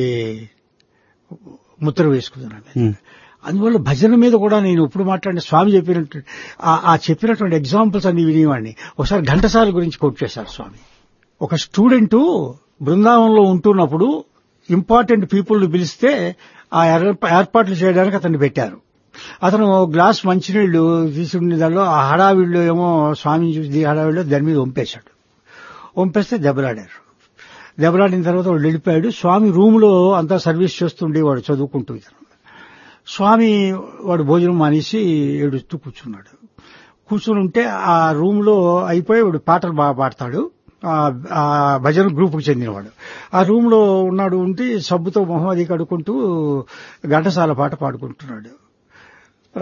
ముద్ర వేసుకున్నాను ఉమ్, అందువల్ల భజన మీద కూడా నేను ఇప్పుడు మాట్లాడిన స్వామి చెప్పినట్టు ఆ- ఆ చెప్పినటువంటి ఎగ్జాంపుల్స్ అన్ని వినేవాడిని ఒకసారి ఘంటసాల గురించి కోట్ చేశారు స్వామి ఒక స్టూడెంట్ బృందావనంలో ఉంటున్నప్పుడు ఇంపార్టెంట్ పీపుల్ పిలిస్తే ఆ ఏర్ప- ఏర్పాట్లు చేయడానికి అతన్ని పెట్టారు అతను ఓ గ్లాస్ మంచినీళ్లు తీసుకునే దానిలో ఆ హడావిడిలో ఏమో స్వామిని చూసి హడావిడిలో దాని మీద వంపేశాడు వంపేస్తే దెబ్బలాడారు దెబ్బలాడిన తర్వాత వాడు వెళ్ళిపోయాడు స్వామి రూమ్ లో అంతా సర్వీస్ చేస్తుండేవాడు చదువుకుంటూ ఇతను స్వామి వాడు భోజనం మానేసి ఏడుస్తూ కూర్చున్నాడు కూర్చుని ఉంటే ఆ రూమ్ లో అయిపోయి వాడు పాటలు బాగా పాడతాడు ఆ ఆ భజన గ్రూప్ కు చెందినవాడు ఆ రూమ్ లో ఉన్నాడు ఉంటే సబ్బుతో మొహం అది కడుక్కుంటూ ఘంటసాల పాట పాడుకుంటున్నాడు ఆ,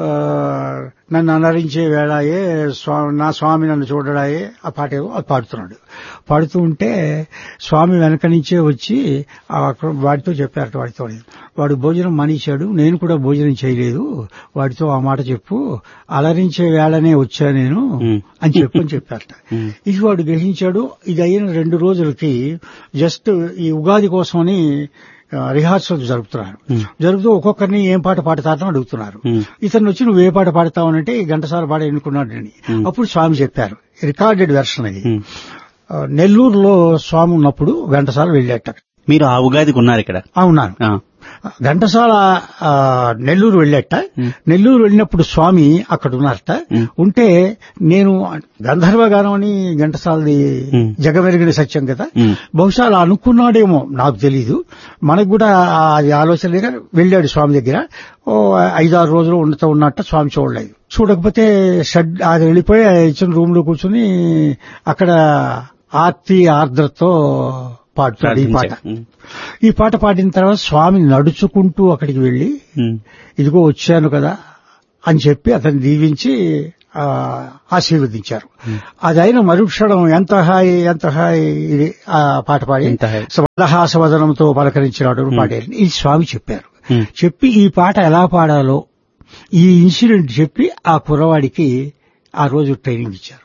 నన్ను అనరించే వేళాయే స్వామి నా స్వామి నన్ను చూడడాయే ఆ పాట ఏమో అది పాడుతున్నాడు పాడుతూ ఉంటే స్వామి వెనక నుంచే వచ్చి ఆ అక్కడ వాడితో చెప్పారట వాడితో వాడు భోజనం మానేశాడు నేను కూడా భోజనం చేయలేదు వాడితో ఆ మాట చెప్పు అలరించే వేళనే వచ్చా నేను Hmm. అని చెప్పని చెప్పారట Hmm. ఇది వాడు గ్రహించాడు ఇది అయిన రెండు రోజులకి జస్ట్ ఈ ఉగాది కోసమని ఆ, రిహార్సల్ జరుపుతున్నారు Hmm. జరుగుతూ ఒక్కొక్కరిని ఏం పాట పాడతారని అడుగుతున్నారు Hmm. ఇతను వచ్చి నువ్వు ఏ పాట పాడతావనంటే ఈ ఘంటసాల పాట ఎన్నుకున్నాడని Hmm. అప్పుడు స్వామి చెప్పారు రికార్డెడ్ వెర్షన్ అది ఉమ్. ఆ, నెల్లూరులో స్వామి ఉన్నప్పుడు ఘంటసాల వెళ్ళాట మీరు ఆ ఉగాదికి ఉన్నారు ఇక్కడ ఆ, ఉన్నాను ఆ, ఘంటసాల ఆ, నెల్లూరు వెళ్ళాట Hmm. నెల్లూరు వెళ్ళినప్పుడు స్వామి అక్కడ ఉన్నారట Hmm. ఉంటే నేను గంధర్వ గానం అని ఘంటసాలది Hmm. జగమెరిగిన సత్యం కదా Hmm. బహుశా అలా అనుకున్నాడేమో నాకు తెలీదు మనకు కూడా అది ఆలోచన లేక వెళ్ళాడు స్వామి దగ్గర ఓ ఐదారు రోజులు ఉండతా ఉన్నట్ట స్వామి చూడలేదు చూడకపోతే షడ్ అది వెళ్ళిపోయి ఇచ్చిన రూమ్ లో కూర్చుని అక్కడ ఆర్తి ఆర్ద్రతో పాడుతాడు ఈ పాట ప్రార్థించారు. ఉమ్, ఈ పాట పాడిన తర్వాత స్వామి నడుచుకుంటూ అక్కడికి వెళ్లి ఉమ్, ఇదిగో వచ్చాను కదా అని చెప్పి అతన్ని దీవించి ఆ, ఆశీర్వదించారు అది అయిన మరుక్షణం ఎంత హాయి ఎంత హాయి ఇది ఆ పాట పాడి ఎంత హాయి. సమలహాసవదనంతో పలకరించినాడు పాడారు ఈ స్వామి చెప్పారు ఉమ్, చెప్పి ఈ పాట ఎలా పాడాలో ఈ ఇన్సిడెంట్ చెప్పి ఆ కుర్రవాడికి ఆ రోజు ట్రైనింగ్ ఇచ్చారు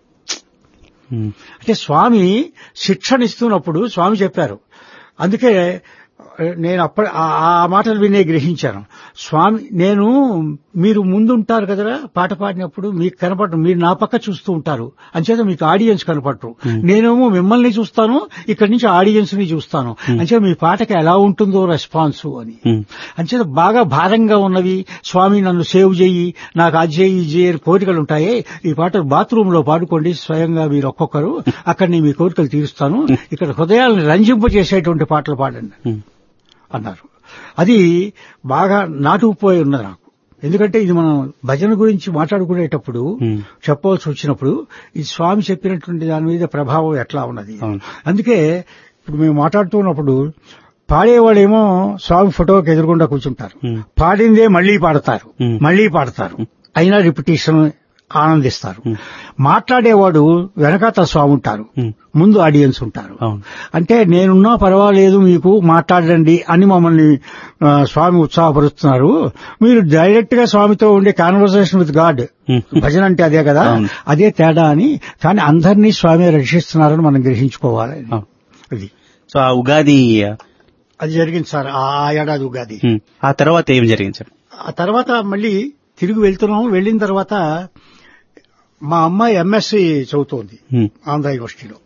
ఉమ్, అంటే స్వామి శిక్షణ ఇస్తున్నప్పుడు స్వామి చెప్పారు అందుకే నేను అప్పటి ఆ- ఆ మాటలు వినే గ్రహించాను స్వామి నేను మీరు ముందుంటారు కదరా పాట పాడినప్పుడు మీకు కనపడరు మీరు నా పక్క చూస్తూ ఉంటారు అంచేత మీకు ఆడియన్స్ కనపడరు నేనేమో మిమ్మల్ని చూస్తాను ఇక్కడి నుంచి ఆడియన్స్ ని చూస్తాను అంచేత మీ పాటకి ఎలా ఉంటుందో రెస్పాన్స్ అని ఉమ్, అంచేత బాగా భారంగా ఉన్నవి స్వామి నన్ను సేవ్ చేయి నాకు అది చేయి ఇది చేయి అని కోరికలు ఉంటాయి ఈ పాట బాత్రూమ్ లో పాడుకోండి స్వయంగా మీరు ఒక్కొక్కరు అక్కడ నేను మీ కోరికలు తీరుస్తాను ఇక్కడ హృదయాలను రంజింపజేసేటువంటి పాటలు పాడండి ఉమ్, అన్నారు అది బాగా నాటుకుపోయి ఉన్నది నాకు ఎందుకంటే ఇది మనం భజన గురించి మాట్లాడుకునేటప్పుడు ఉమ్, చెప్పవలసి వచ్చినప్పుడు ఈ స్వామి చెప్పినటువంటి దాని మీద ప్రభావం ఎట్లా ఉన్నది అవును. అందుకే ఇప్పుడు మేము మాట్లాడుతున్నప్పుడు పాడేవాళ్ళేమో స్వామి ఫోటోకి ఎదురుగుండా కూర్చుంటారు Hmm. పాడిందే మళ్లీ పాడతారు Hmm. మళ్లీ పాడతారు అయినా రిపిటేషన్ ఆనందిస్తారు Hmm. మాట్లాడేవాడు వెనకాత స్వామి ఉంటారు ఉమ్, ముందు ఆడియన్స్ ఉంటారు అవును అంటే నేనున్నా పర్వాలేదు మీకు మాట్లాడండి అని మమ్మల్ని ఆ, స్వామి ఉత్సాహపరుస్తున్నారు మీరు డైరెక్ట్ గా స్వామితో ఉండే కాన్వర్సేషన్ విత్ గాడ్ ఉమ్, భజన అంటే అదే కదా అవును. అదే తేడా అని కానీ అందరినీ స్వామి రక్షిస్తున్నారని మనం గ్రహించుకోవాలి అవును. అది సో ఆ ఉగాది అది జరిగింది సార్ ఆ ఏడాది ఉగాది ఉమ్, ఆ తర్వాత ఏం జరిగింది సార్ ఆ తర్వాత మళ్ళీ తిరిగి వెళ్తున్నాము వెళ్ళిన తర్వాత మా అమ్మాయి ఎంఎస్సి చదువుతోంది ఉమ్, ఆంధ్ర యూనివర్సిటీలో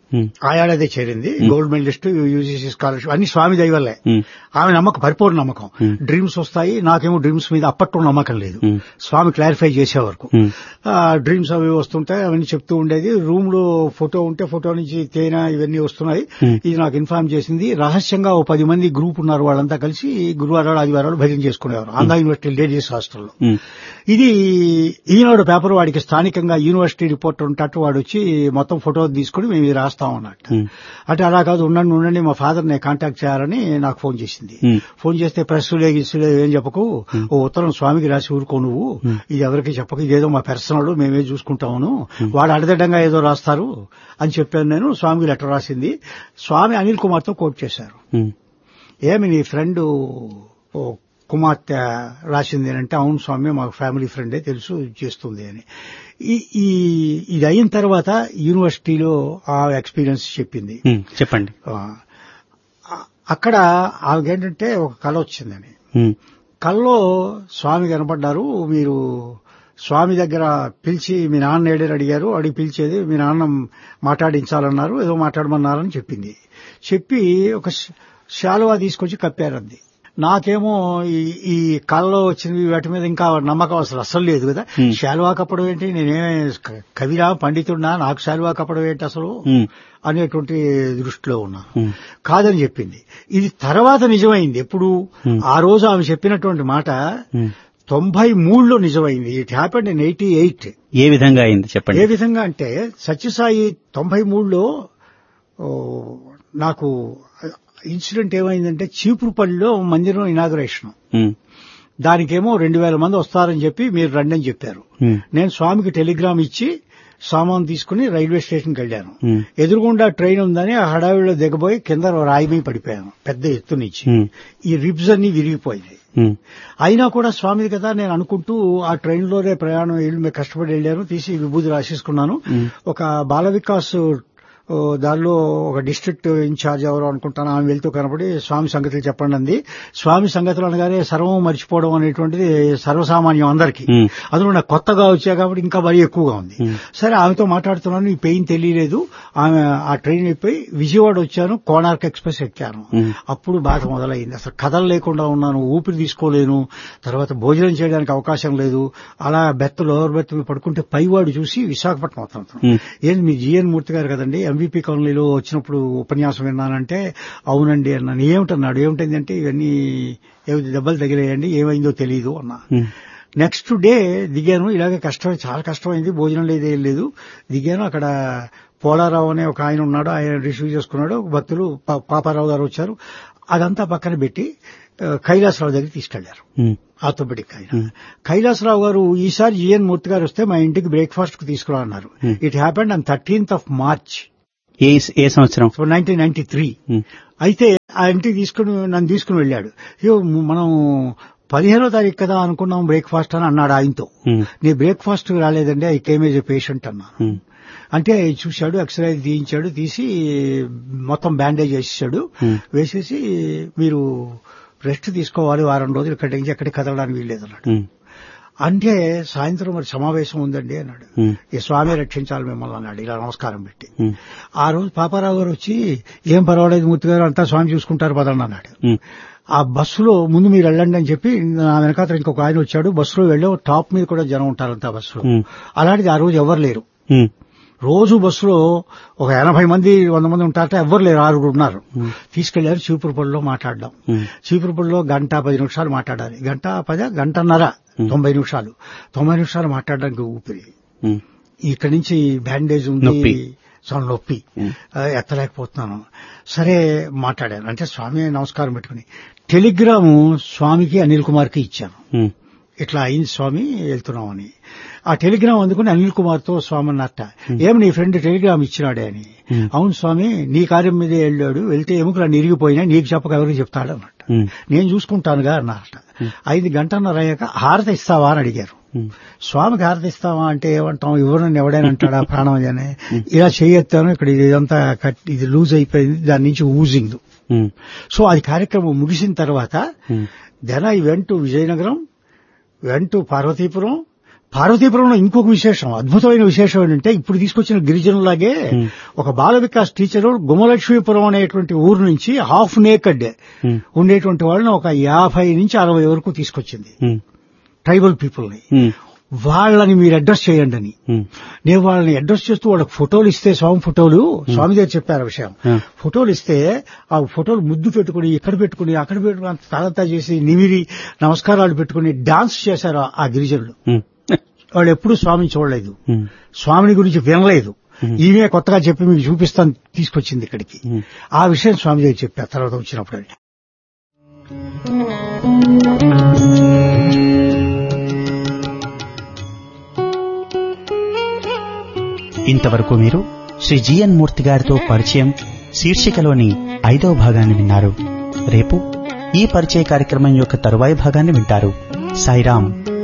ఉమ్, ఆ ఏడాదే చేరింది గోల్డ్ మెడలిస్ట్ యూజీసీ స్కాలర్షిప్ అన్ని స్వామి దయవల్లే ఉమ్, ఆమె నమ్మకం పరిపూర్ణ నమ్మకం Hmm. డ్రీమ్స్ వస్తాయి నాకేమో డ్రీమ్స్ మీద అప్పట్లో నమ్మకం లేదు Hmm. స్వామి క్లారిఫై చేసే వరకు ఉమ్, ఆ డ్రీమ్స్ అవి వస్తుంటాయి అవన్నీ చెప్తూ ఉండేది రూమ్ లో ఫోటో ఉంటే ఫోటో నుంచి తేనె ఇవన్నీ వస్తున్నాయి Hmm. ఇది నాకు ఇన్ఫార్మ్ చేసింది రహస్యంగా ఓ పది మంది గ్రూప్ ఉన్నారు వాళ్ళంతా కలిసి గురువారాలు ఆదివారాలు భజన చేసుకునేవారు ఆంధ్ర యూనివర్సిటీ లేడీస్ హాస్టల్లో ఉమ్, ఇది ఈనాడు పేపర్ వాడికి స్థానికంగా యూనివర్సిటీ రిపోర్టర్ ఉంటట్టు వాడు వచ్చి మొత్తం ఫోటో తీసుకుని మేము ఇది రాస్తాం అన్నట్టు ఉమ్, అంటే అలా కాదు ఉండండి ఉండండి మా ఫాదర్ ని కాంటాక్ట్ చేయాలని నాకు ఫోన్ చేసింది ఉమ్, ఫోన్ చేస్తే ప్రెస్ గిస్సులే ఏం చెప్పకు ఓ ఉత్తరం స్వామికి రాసి ఊరుకో నువ్వు ఇది ఎవరికి చెప్పకు ఇదేదో మా పర్సనల్ మేమే చూసుకుంటాము వాడు అడదడ్డంగా ఏదో రాస్తారు అని చెప్పాను నేను స్వామికి లెటర్ రాసింది స్వామి అనిల్ కుమార్ తో కోట్ చేశారు ఉమ్, ఏమి నీ ఫ్రెండ్ ఓ కుమార్తె రాసింది అంటే అవును స్వామి మా ఫ్యామిలీ ఫ్రెండే తెలుసు చేస్తుంది అని ఈ- ఈ ఇది అయిన తర్వాత యూనివర్సిటీలో ఆ ఎక్స్పీరియన్స్ చెప్పింది ఉమ్, చెప్పండి ఆ, ఆ- అక్కడ ఆమెకేంటంటే ఒక కళ వచ్చిందని ఉమ్, కల్లో స్వామి కనపడ్డారు మీరు స్వామి దగ్గర పిలిచి మీ నాన్న ఏడని అడిగారు అడిగి పిలిచేది మీ నాన్న మాట్లాడించాలన్నారు ఏదో మాట్లాడమన్నారని చెప్పింది చెప్పి ఒక శ- శాలువా తీసుకొచ్చి కప్పారంది నాకేమో ఈ ఈ కళ్ళలో వచ్చినవి వాటి మీద ఇంకా నమ్మకం అసలు అసలు లేదు కదా Hmm. శాలువా కప్పడం ఏంటి నేనే క- కవిరా పండితుడినా నాకు శాలువా కప్పడం ఏంటి అసలు ఉమ్, అనేటువంటి దృష్టిలో ఉన్నాను ఉమ్, కాదని చెప్పింది ఇది తర్వాత నిజమైంది ఎప్పుడు Hmm. ఆ రోజు ఆమె చెప్పినటువంటి మాట ఉమ్. తొంభై మూడులో నిజమైంది it happened in eighty eight ఏ విధంగా అయింది చెప్పండి ఏ విధంగా అంటే సత్యసాయి తొంభై మూడులో ఓ, నాకు ఇన్సిడెంట్ ఏమైందంటే చీపురుపల్లిలో మందిరం ఇనాగరేషన్ ఉమ్, దానికేమో రెండు వేల మంది వస్తారని చెప్పి మీరు రండి అని చెప్పారు ఉమ్, నేను స్వామికి టెలిగ్రామ్ ఇచ్చి సామాన్ తీసుకుని రైల్వే స్టేషన్కి వెళ్ళాను ఉమ్, ఎదురుగుండా ట్రైన్ ఉందని ఆ హడావిడిలో దిగబోయి కింద రాయి మీద పడిపోయాను పెద్ద ఎత్తు నుంచి ఉమ్, ఈ రిబ్స్ అన్ని విరిగిపోయినాయి ఉమ్, అయినా కూడా స్వామిది కదా నేను అనుకుంటూ ఆ ట్రైన్ లోనే ప్రయాణం వెళ్ళి మేము కష్టపడి వెళ్ళాను తీసి విభూతి రాసేసుకున్నాను ఉమ్. ఒక బాల వికాస్ ఓ, దానిలో ఒక డిస్ట్రిక్ట్ ఇన్ఛార్జ్ ఎవరు అనుకుంటాను ఆమె వెళ్తూ కనపడి స్వామి సంగతులు చెప్పండి అంది స్వామి సంగతులు అనగానే సర్వం మర్చిపోవడం అనేటువంటిది సర్వసామాన్యం అందరికీ ఉమ్, అందులో నాకు కొత్తగా వచ్చా కాబట్టి ఇంకా మరీ ఎక్కువగా ఉంది ఉమ్. సరే ఆమెతో మాట్లాడుతున్నాను ఈ పెయిన్ తెలియలేదు ఆమె ఆ ట్రైన్ అయిపోయి విజయవాడ వచ్చాను కోనార్క్ ఎక్స్ప్రెస్ ఎక్కాను ఉమ్. అప్పుడు బాధ మొదలైంది అసలు కథలు లేకుండా ఉన్నాను ఊపిరి తీసుకోలేను తర్వాత భోజనం చేయడానికి అవకాశం లేదు అలా బెత్త లోవర్ బెత్త మీద పడుకుంటే పైవాడు చూసి విశాఖపట్నం వస్తున్నాను ఉమ్, ఏంది మీ జిఎన్ మూర్తి గారు కదండి ఎంవిపి కాలనీలో వచ్చినప్పుడు ఉపన్యాసం విన్నానంటే అవునండి అన్నాను ఏమిటన్నాడు ఏమిటంటే ఇవన్నీ ఏవి దెబ్బలు తగిలేయండి ఏమైందో తెలియదు అన్నా ఉమ్, నెక్స్ట్ డే దిగాను ఇలాగే కష్టం చాలా కష్టమైంది భోజనం లేదు ఏం లేదు దిగాను అక్కడ పోలారావు అనే ఒక ఆయన ఉన్నాడు ఆయన రిసీవ్ చేసుకున్నాడు భక్తులు పా- పాపారావు గారు వచ్చారు అదంతా పక్కన పెట్టి ఆ, కైలాసరావు దగ్గరికి తీసుకెళ్లారు ఉమ్, ఆర్థోపెడిక్ ఆయన Hmm. కైలాసరావు గారు ఈసారి జిఎన్ మూర్తి గారు వస్తే మా ఇంటికి బ్రేక్ఫాస్ట్ కు తీసుకురా అన్నారు Hmm. It happened on thirteenth of March ఏ ఏ సంవత్సరం నైన్టీన్ నైన్టీ త్రీ ఉమ్, అయితే ఆ ఇంటికి తీసుకుని నన్ను తీసుకుని వెళ్ళాడు అయ్యో మనం పదిహేనో తారీఖు కదా అనుకున్నాం బ్రేక్ఫాస్ట్ అని అన్నాడు ఆయనతో ఉమ్, నీ బ్రేక్ఫాస్ట్ రాలేదండి ఐ కేమ్ ఏజ్ పేషెంట్ అన్నా ఉమ్, అంటే చూశాడు ఎక్స్రే తీయించాడు తీసి మొత్తం బ్యాండేజ్ వేసేసాడు Hmm. వేసేసి మీరు రెస్ట్ తీసుకోవాలి వారం రోజులు ఇక్కడి నుంచి ఎక్కడికి కదలడానికి వీల్లేదు అన్నాడు ఉమ్, అంటే సాయంత్రం మరి సమావేశం ఉందండి అన్నాడు ఉమ్, ఈ స్వామి రక్షించాలి మిమ్మల్ని అన్నాడు ఇలా నమస్కారం పెట్టి ఉమ్, ఆ రోజు పాపారావు గారు వచ్చి ఏం పర్వాలేదు మూర్తి గారు అంతా స్వామి చూసుకుంటారు పదండి అన్నాడు ఉమ్, ఆ బస్సులో ముందు మీరు వెళ్ళండి అని చెప్పి నా వెనకాతల ఇంకొక ఆయన వచ్చాడు బస్సులో వెళ్ళాం టాప్ మీద కూడా జనం ఉంటారంతా బస్సులో ఉమ్, అలాంటిది ఆ రోజు ఎవరు లేరు ఉమ్, రోజు బస్సులో ఒక ఎనభై మంది వంద మంది ఉంటారంటే ఎవ్వరు లేరు ఆరుగురు ఉన్నారు ఉమ్, తీసుకెళ్లారు చీపురుపల్లిలో మాట్లాడడం ఉమ్, చీపురుపల్లిలో గంట పది నిమిషాలు మాట్లాడాలి గంట పద గంటన్నర Hmm. తొంభై నిమిషాలు తొంభై నిమిషాలు మాట్లాడడానికి ఊపిరి ఉమ్, ఇక్కడి నుంచి బ్యాండేజ్ ఉంది నొప్పి. చాలా నొప్పి ఉమ్, ఆ, ఎత్తలేకపోతున్నాను సరే మాట్లాడాను అంటే స్వామి నమస్కారం పెట్టుకుని టెలిగ్రాము స్వామికి అనిల్ కుమార్ కి ఇచ్చాను ఉమ్, ఇట్లా అయింది స్వామి వెళ్తున్నామని ఆ టెలిగ్రామ్ అందుకుని అనిల్ కుమార్ తో స్వామి అన్నట్ట ఏమి నీ ఫ్రెండ్ టెలిగ్రామ్ ఇచ్చినాడే అని Hmm. అవును స్వామి నీ కార్యం మీదే వెళ్ళాడు వెళ్తే ఎముకలు ఇరిగిపోయినా నీకు చెప్పక ఎవరికి చెప్తాడు అన్నట్ట ఉమ్, నేను చూసుకుంటానుగా అన్నారట ఐదు గంటన్నర అయ్యాక హారతి ఇస్తావా అని అడిగారు ఉమ్, స్వామికి హారతి ఇస్తావా అంటే ఏమంటాం ఎవరని ఎవడైనా అంటాడా ప్రాణం అని ఇలా చేయెత్తాను ఇక్కడ ఇదంతా కట్ ఇది లూజ్ అయిపోయింది దాని నుంచి ఊజింగ్ ఉమ్, సో అది కార్యక్రమం ముగిసిన తర్వాత um, then I went to Vizianagaram went to Parvathipuram పార్వతీపురంలో ఇంకొక విశేషం అద్భుతమైన విశేషం ఏంటంటే ఇప్పుడు తీసుకొచ్చిన గిరిజనులాగే Hmm. ఒక బాల వికాస్ టీచరు గుమలక్ష్మీపురం అనేటువంటి ఊరు నుంచి హాఫ్ నేకడ్ Hmm. ఉండేటువంటి వాళ్ళని ఒక యాభై నుంచి అరవై వరకు తీసుకొచ్చింది ఉమ్, ట్రైబల్ పీపుల్ని ఉమ్, వాళ్ళని మీరు అడ్రస్ చేయండి అని ఉమ్, నేను వాళ్ళని అడ్రస్ చేస్తూ వాళ్ళకి ఫోటోలు ఇస్తే స్వామి ఫోటోలు స్వామి గారు చెప్పారు ఆ విషయం Hmm. ఫోటోలు ఇస్తే ఆ ఫోటోలు ముద్దు పెట్టుకుని ఇక్కడ పెట్టుకుని అక్కడ పెట్టుకుని అంత తలంతా చేసి నిమిరి నమస్కారాలు పెట్టుకుని డాన్స్ చేశారు ఆ గిరిజనులు ఉమ్, వాళ్ళు ఎప్పుడూ స్వామిని చూడలేదు ఉమ్, స్వామిని గురించి వినలేదు Hmm. ఈమె కొత్తగా చెప్పి మీకు చూపిస్తాను తీసుకొచ్చింది ఇక్కడికి ఉమ్. ఆ విషయం స్వామి గారు చెప్పారు తర్వాత వచ్చినప్పుడు ఇంతవరకు మీరు శ్రీ జిఎన్ మూర్తి గారితో పరిచయం శీర్షికలోని ఐదవ భాగాన్ని విన్నారు రేపు ఈ పరిచయ కార్యక్రమం యొక్క తరువాయి భాగాన్ని వింటారు సాయిరాం